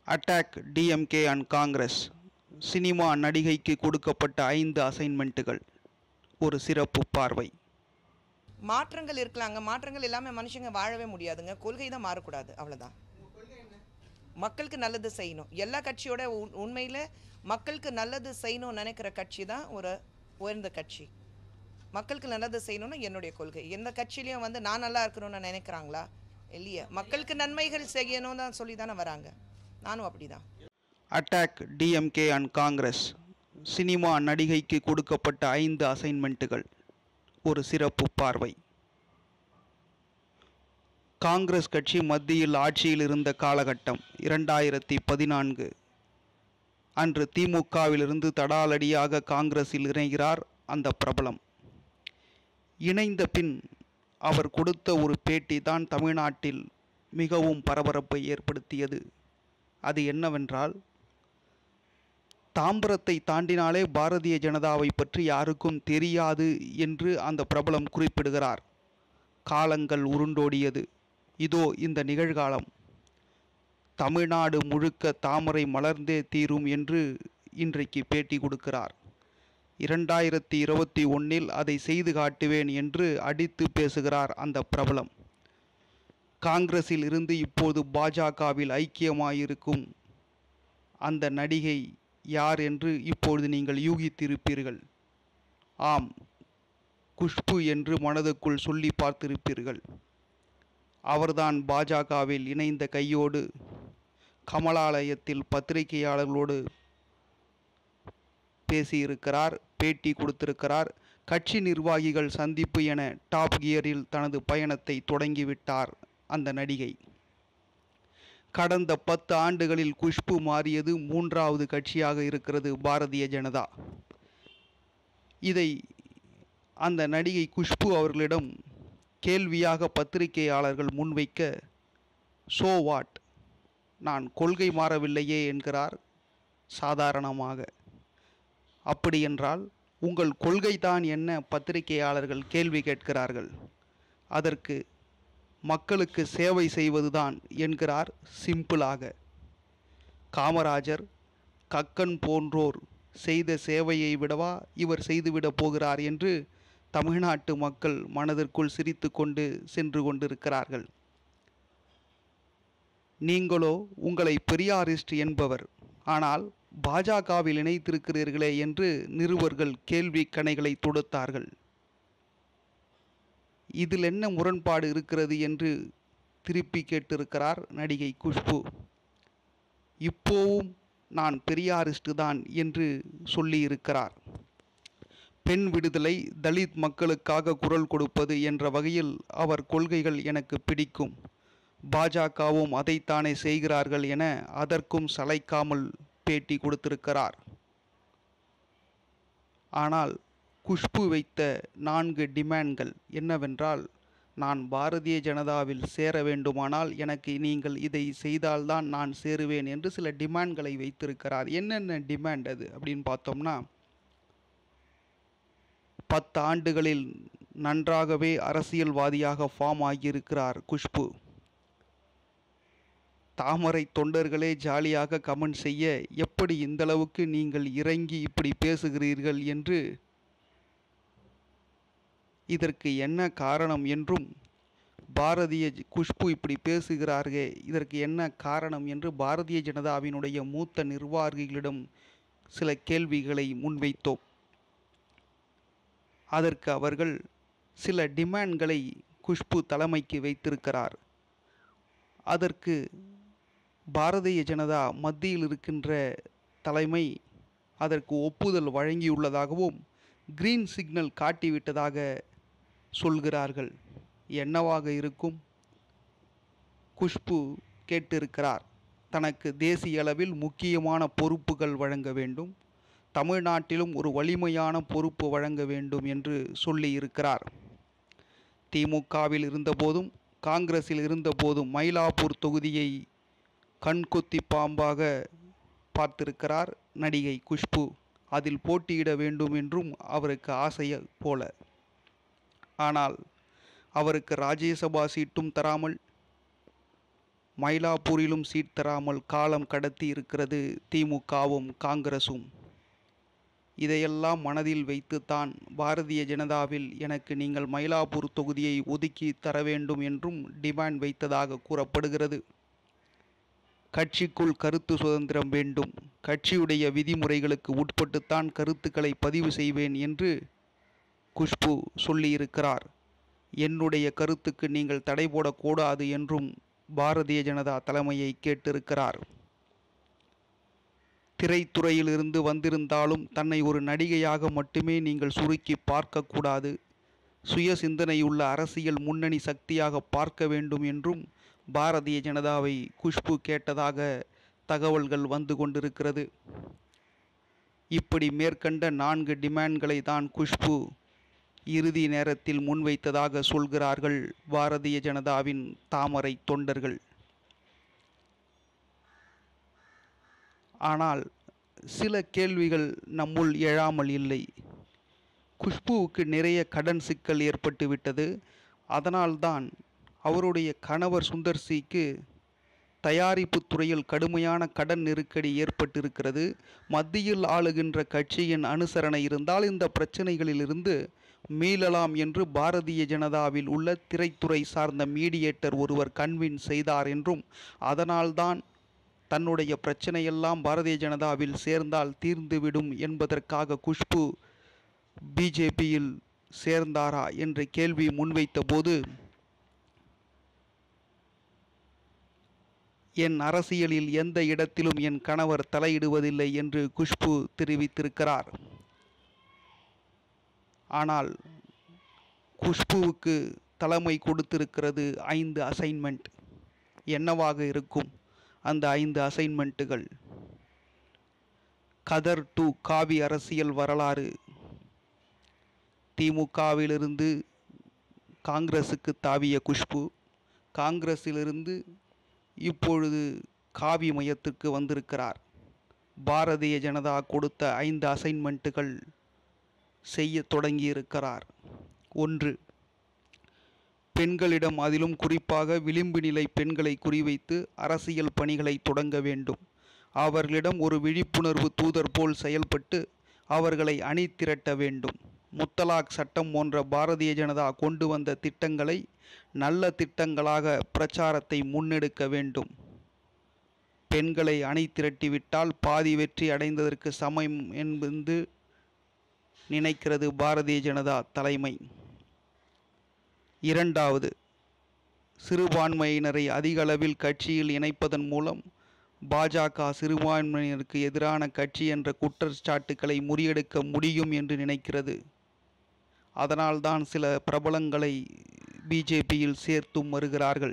attack DMK and Congress cinema நடிகைக்கு கொடுக்கப்பட்ட ஐந்து அசைன்மெண்ட்டுகள் ஒரு சிறப்பு பார்வை மாற்றங்கள் இருக்கலாங்க மாற்றங்கள் இல்லாமல் மனுஷங்க வாழவே முடியாதுங்க கொள்கை தான் மாறக்கூடாது அவ்வளோதான் மக்களுக்கு நல்லது செய்யணும் எல்லா கட்சியோட உண்- உண்மையில மக்களுக்கு நல்லது செய்யணும்னு நினைக்கிற கட்சி தான் ஒரு உயர்ந்த கட்சி மக்களுக்கு நல்லது செய்யணும்னு என்னுடைய கொள்கை எந்த கட்சியிலையும் வந்து நான் நல்லா இருக்கணும்னு நினைக்கிறாங்களா இல்லையே மக்களுக்கு நன்மைகள் செய்யணும் தான் சொல்லி தானே வராங்க நானும் அப்படிதான் attack DMK and Congress cinema நடிகைக்கு கொடுக்கப்பட்ட ஐந்து அசைன்மெண்ட்டுகள் ஒரு சிறப்பு பார்வை காங்கிரஸ் கட்சி மத்தியில் ஆட்சியில் இருந்த காலகட்டம் இரண்டாயிரத்தி பதினான்கு அன்று திமுகவிலிருந்து தடாலடியாக காங்கிரஸில் இணைகிறார் அந்த பிரபலம் இணைந்த பின் அவர் கொடுத்த ஒரு பேட்டி தான் தமிழ்நாட்டில் மிகவும் பரபரப்பை ஏற்படுத்தியது அது என்னவென்றால் தாம்பரத்தை தாண்டினாலே பாரதிய ஜனதாவை பற்றி யாருக்கும் தெரியாது என்று அந்த பிரபலம் குறிப்பிடுகிறார் காலங்கள் உருண்டோடியது இதோ இந்த நிகழ்காலம் தமிழ்நாடு முழுக்க தாமரை மலர்ந்தே தீரும் என்று இன்றைக்கு பேட்டி கொடுக்கிறார் இரண்டாயிரத்தி இருபத்தி ஒன்றில் அதை செய்து காட்டுவேன் என்று அடித்து பேசுகிறார் அந்த பிரபலம் காங்கிரஸில் இருந்து இப்போது பாஜகவில் ஐக்கியமாயிருக்கும் அந்த நடிகை யார் என்று இப்பொழுது நீங்கள் யூகித்திருப்பீர்கள் ஆம் குஷ்பு என்று மனதுக்குள் சொல்லி பார்த்திருப்பீர்கள் அவர்தான் பாஜகவில் இணைந்த கையோடு கமலாலயத்தில் பத்திரிகையாளர்களோடு பேசியிருக்கிறார் பேட்டி கொடுத்திருக்கிறார் கட்சி நிர்வாகிகள் சந்திப்பு என டாப் கியரில் தனது பயணத்தை தொடங்கிவிட்டார் அந்த நடிகை கடந்த பத்து ஆண்டுகளில் குஷ்பு மாறியது மூன்றாவது கட்சியாக இருக்கிறது பாரதிய ஜனதா இதை அந்த நடிகை குஷ்பு அவர்களிடம் கேள்வியாக பத்திரிகையாளர்கள் முன்வைக்க சோ வாட் நான் கொள்கை மாறவில்லையே என்கிறார் சாதாரணமாக அப்படியென்றால் உங்கள் கொள்கைதான் என்ன பத்திரிகையாளர்கள் கேள்வி கேட்கிறார்கள் அதற்கு மக்களுக்கு சேவை செய்வதுதான் என்கிறார் சிம்பிளாக காமராஜர் கக்கன் போன்றோர் செய்த சேவையை விடவா இவர் செய்துவிடப் போகிறார் என்று தமிழ்நாட்டு மக்கள் மனதிற்குள் சிரித்துக்கொண்டு சென்று கொண்டிருக்கிறார்கள் நீங்களோ உங்களை பெரியாரிஸ்ட் என்பவர் ஆனால் பாஜகவில் இணைத்திருக்கிறீர்களே என்று நிருபர்கள் கேள்வி கணைகளை தொடுத்தார்கள் இதில் என்ன முரண்பாடு இருக்கிறது என்று திருப்பி கேட்டிருக்கிறார் நடிகை குஷ்பு இப்போவும் நான் பெரியாரிஸ்ட் தான் என்று சொல்லியிருக்கிறார் பெண் விடுதலை தலித் மக்களுக்காக குரல் கொடுப்பது என்ற வகையில் அவர் கொள்கைகள் எனக்கு பிடிக்கும் பாஜகவும் அதைத்தானே செய்கிறார்கள் என அதற்கும் சளைக்காமல் பேட்டி கொடுத்திருக்கிறார் ஆனால் குஷ்பு வைத்த நான்கு டிமாண்ட்கள் என்னவென்றால் நான் பாரதிய ஜனதாவில் சேர வேண்டுமானால் எனக்கு நீங்கள் இதை செய்தால்தான் நான் சேருவேன் என்று சில டிமாண்ட்களை வைத்திருக்கிறார் என்னென்ன டிமாண்ட் அது அப்படின்னு பார்த்தோம்னா பத்து ஆண்டுகளில் நன்றாகவே அரசியல்வாதியாக ஃபார்ம் ஆகியிருக்கிறார் குஷ்பு தாமரை தொண்டர்களே ஜாலியாக கமெண்ட் செய்ய எப்படி இந்தளவுக்கு நீங்கள் இறங்கி இப்படி பேசுகிறீர்கள் என்று இதற்கு என்ன காரணம் என்றும் பாரதிய ஜ- குஷ்பு இப்படி பேசுகிறார்களே இதற்கு என்ன காரணம் என்று பாரதிய ஜனதாவினுடைய மூத்த நிர்வாகிகளிடம் சில கேள்விகளை முன்வைத்தோம் அதற்கு அவர்கள் சில டிமாண்ட்களை குஷ்பு தலைமைக்கு வைத்திருக்கிறார் அதற்கு பாரதிய ஜனதா மத்தியில் இருக்கின்ற தலைமை அதற்கு ஒப்புதல் வழங்கியுள்ளதாகவும் கிரீன் சிக்னல் காட்டிவிட்டதாக சொல்கிறார்கள் என்னவாக இருக்கும் குஷ்பு கேட்டிருக்கிறார் தனக்கு தேசிய அளவில் முக்கியமான பொறுப்புகள் வழங்க வேண்டும் தமிழ்நாட்டிலும் ஒரு வலிமையான பொறுப்பு வழங்க வேண்டும் என்று சொல்லியிருக்கிறார் திமுகவில் இருந்தபோதும் காங்கிரஸில் இருந்தபோதும் மயிலாப்பூர் தொகுதியை கண்கொத்தி பாம்பாக பார்த்திருக்கிறார் நடிகை குஷ்பு அதில் போட்டியிட வேண்டும் என்றும் அவருக்கு ஆசைய போல ஆனால் அவருக்கு ராஜ்யசபா சீட்டும் தராமல் மயிலாப்பூரிலும் சீட் தராமல் காலம் கடத்தி இருக்கிறது திமுகவும் காங்கிரசும் இதையெல்லாம் மனதில் வைத்துத்தான் பாரதிய ஜனதாவில் எனக்கு நீங்கள் மயிலாப்பூர் தொகுதியை ஒதுக்கி தர வேண்டும் என்றும் டிமாண்ட் வைத்ததாக கூறப்படுகிறது கட்சிக்குள் கருத்து சுதந்திரம் வேண்டும் கட்சியுடைய விதிமுறைகளுக்கு உட்பட்டுத்தான் கருத்துக்களை பதிவு செய்வேன் என்று குஷ்பு சொல்லியிருக்கிறார் என்னுடைய கருத்துக்கு நீங்கள் தடை போடக்கூடாது என்றும் பாரதிய ஜனதா தலைமையை கேட்டிருக்கிறார் திரைத்துறையிலிருந்து வந்திருந்தாலும் தன்னை ஒரு நடிகையாக மட்டுமே நீங்கள் சுருக்கி பார்க்கக்கூடாது சுய சிந்தனையுள்ள அரசியல் முன்னணி சக்தியாக பார்க்க வேண்டும் என்றும் பாரதிய ஜனதாவை குஷ்பு கேட்டதாக தகவல்கள் வந்து கொண்டிருக்கிறது இப்படி மேற்கண்ட நான்கு டிமாண்ட்களை தான் குஷ்பு இறுதி நேரத்தில் முன்வைத்ததாக சொல்கிறார்கள் பாரதிய ஜனதாவின் தாமரை தொண்டர்கள் ஆனால் சில கேள்விகள் நம்முள் எழாமல் இல்லை குஷ்புவுக்கு நிறைய கடன் சிக்கல் ஏற்பட்டு விட்டது அதனால்தான் அவருடைய கணவர் சுந்தர் சிக்கு தயாரிப்பு துறையில் கடுமையான கடன் நெருக்கடி ஏற்பட்டிருக்கிறது மத்தியில் ஆளுகின்ற கட்சியின் அனுசரணை இருந்தால் இந்த பிரச்சனைகளிலிருந்து மீளலாம் என்று பாரதிய ஜனதாவில் உள்ள திரைத்துறை சார்ந்த மீடியேட்டர் ஒருவர் கன்வின்ஸ் செய்தார் என்றும் அதனால்தான் தன்னுடைய பிரச்சனையெல்லாம் பாரதிய ஜனதாவில் சேர்ந்தால் தீர்ந்துவிடும் என்பதற்காக குஷ்பு பிஜேபியில் சேர்ந்தாரா என்ற கேள்வி முன்வைத்த போது என் அரசியலில் எந்த இடத்திலும் என் கணவர் தலையிடுவதில்லை என்று குஷ்பு தெரிவித்திருக்கிறார் ஆனால் குஷ்புவுக்கு தலைமை கொடுத்திருக்கிறது ஐந்து அசைன்மெண்ட் என்னவாக இருக்கும் அந்த ஐந்து அசைன்மெண்ட்டுகள் கதர் டு காவி அரசியல் வரலாறு திமுகவிலிருந்து காங்கிரசுக்கு தாவிய குஷ்பு காங்கிரஸிலிருந்து இப்பொழுது காவி மையத்திற்கு வந்திருக்கிறார் பாரதிய ஜனதா கொடுத்த ஐந்து அசைன்மெண்ட்டுகள் செய்ய தொடங்கியிருக்கிறார் ஒன்று பெண்களிடம் அதிலும் குறிப்பாக விளிம்பு நிலை பெண்களை குறிவைத்து அரசியல் பணிகளை தொடங்க வேண்டும் அவர்களிடம் ஒரு விழிப்புணர்வு தூதர் போல் செயல்பட்டு அவர்களை அணி திரட்ட வேண்டும் முத்தலாக் சட்டம் போன்ற பாரதிய ஜனதா கொண்டு வந்த திட்டங்களை நல்ல திட்டங்களாக பிரச்சாரத்தை முன்னெடுக்க வேண்டும் பெண்களை அணி திரட்டிவிட்டால் பாதி வெற்றி அடைந்ததற்கு சமயம் என்பது நினைக்கிறது பாரதிய ஜனதா தலைமை இரண்டாவது சிறுபான்மையினரை அதிக அளவில் கட்சியில் இணைப்பதன் மூலம் பாஜக சிறுபான்மையினருக்கு எதிரான கட்சி என்ற குற்றச்சாட்டுக்களை முறியடிக்க முடியும் என்று நினைக்கிறது அதனால்தான் சில பிரபலங்களை பிஜேபியில் சேர்த்தும் வருகிறார்கள்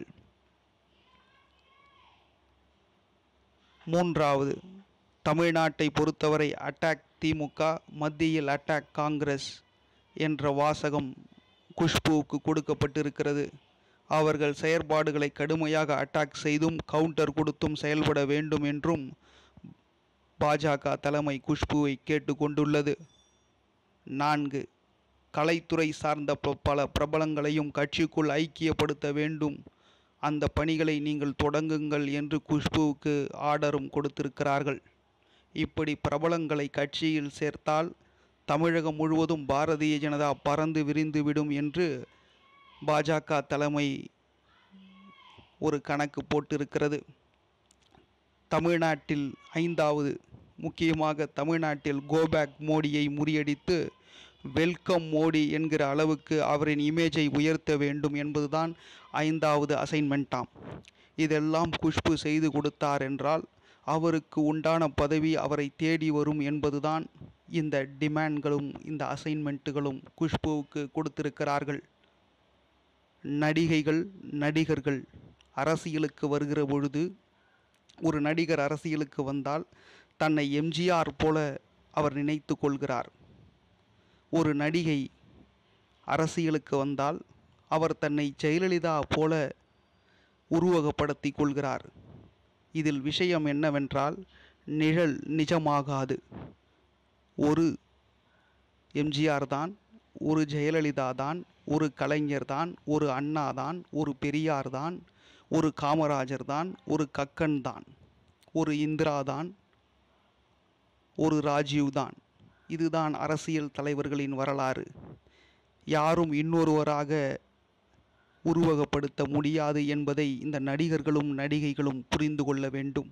மூன்றாவது தமிழ்நாட்டை பொறுத்தவரை அட்டாக் திமுக மத்தியில் அட்டாக் காங்கிரஸ் என்ற வாசகம் குஷ்புவுக்கு கொடுக்கப்பட்டிருக்கிறது அவர்கள் செயற்பாடுகளை கடுமையாக அட்டாக் செய்தும் கவுண்டர் கொடுத்தும் செயல்பட வேண்டும் என்றும் பாஜக தலைமை குஷ்புவை கேட்டுக்கொண்டுள்ளது நான்கு கலைத்துறை சார்ந்த ப- பல பிரபலங்களையும் கட்சிக்குள் ஐக்கியப்படுத்த வேண்டும் அந்த பணிகளை நீங்கள் தொடங்குங்கள் என்று குஷ்புவுக்கு ஆர்டரும் கொடுத்திருக்கிறார்கள் இப்படி பிரபலங்களை கட்சியில் சேர்த்தால் தமிழகம் முழுவதும் பாரதிய ஜனதா பறந்து விரிந்துவிடும் என்று பாஜக தலைமை ஒரு கணக்கு போட்டிருக்கிறது தமிழ்நாட்டில் ஐந்தாவது முக்கியமாக தமிழ்நாட்டில் கோபேக் மோடியை முறியடித்து வெல்கம் மோடி என்கிற அளவுக்கு அவரின் இமேஜை உயர்த்த வேண்டும் என்பதுதான் ஐந்தாவது அசைன்மெண்ட்டாம் இதெல்லாம் குஷ்பு செய்து கொடுத்தார் என்றால் அவருக்கு உண்டான பதவி அவரை தேடி வரும் என்பதுதான் இந்த டிமாண்ட்களும் இந்த அசைன்மெண்ட்டுகளும் குஷ்புவுக்கு கொடுத்திருக்கிறார்கள் நடிகைகள் நடிகர்கள் அரசியலுக்கு வருகிற பொழுது ஒரு நடிகர் அரசியலுக்கு வந்தால் தன்னை எம்ஜிஆர் போல அவர் நினைத்து கொள்கிறார் ஒரு நடிகை அரசியலுக்கு வந்தால் அவர் தன்னை ஜெயலலிதா போல உருவகப்படுத்தி கொள்கிறார் இதில் விஷயம் என்னவென்றால் நிழல் நிஜமாகாது ஒரு எம்ஜிஆர் தான் ஒரு ஜெயலலிதா தான் ஒரு கலைஞர் தான் ஒரு அண்ணா தான் ஒரு பெரியார் தான் ஒரு காமராஜர் தான் ஒரு கக்கன் தான் ஒரு இந்திரா தான் ஒரு ராஜீவ் தான் இதுதான் அரசியல் தலைவர்களின் வரலாறு யாரும் இன்னொருவராக உருவகப்படுத்த முடியாது என்பதை இந்த நடிகர்களும் நடிகைகளும் புரிந்து கொள்ள வேண்டும்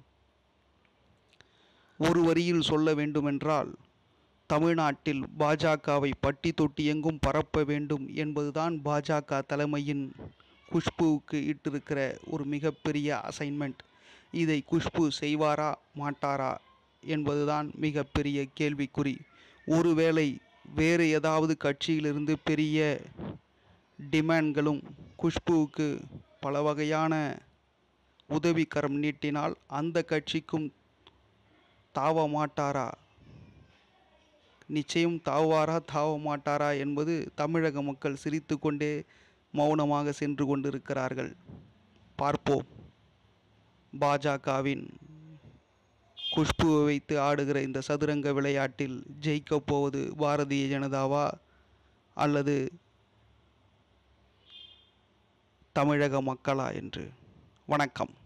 ஒரு வரியில் சொல்ல வேண்டுமென்றால் தமிழ்நாட்டில் பாஜகவை பட்டி தொட்டி எங்கும் பரப்ப வேண்டும் என்பதுதான் பாஜக தலைமையின் குஷ்புவுக்கு இட்டிருக்கிற ஒரு மிகப்பெரிய அசைன்மெண்ட் இதை குஷ்பு செய்வாரா மாட்டாரா என்பதுதான் மிகப்பெரிய கேள்விக்குறி ஒருவேளை வேறு ஏதாவது கட்சியிலிருந்து பெரிய டிமாண்ட்களும் குஷ்புவுக்கு பல வகையான உதவிக்கரம் நீட்டினால் அந்த கட்சிக்கும் தாவ மாட்டாரா நிச்சயம் தாவாரா தாவ மாட்டாரா என்பது தமிழக மக்கள் சிரித்து கொண்டே மௌனமாக சென்று கொண்டிருக்கிறார்கள் பார்ப்போம் பாஜகவின் குஷ்புவை வைத்து ஆடுகிற இந்த சதுரங்க விளையாட்டில் ஜெயிக்கப் போவது பாரதிய ஜனதாவா அல்லது தமிழக மக்களா என்று வணக்கம்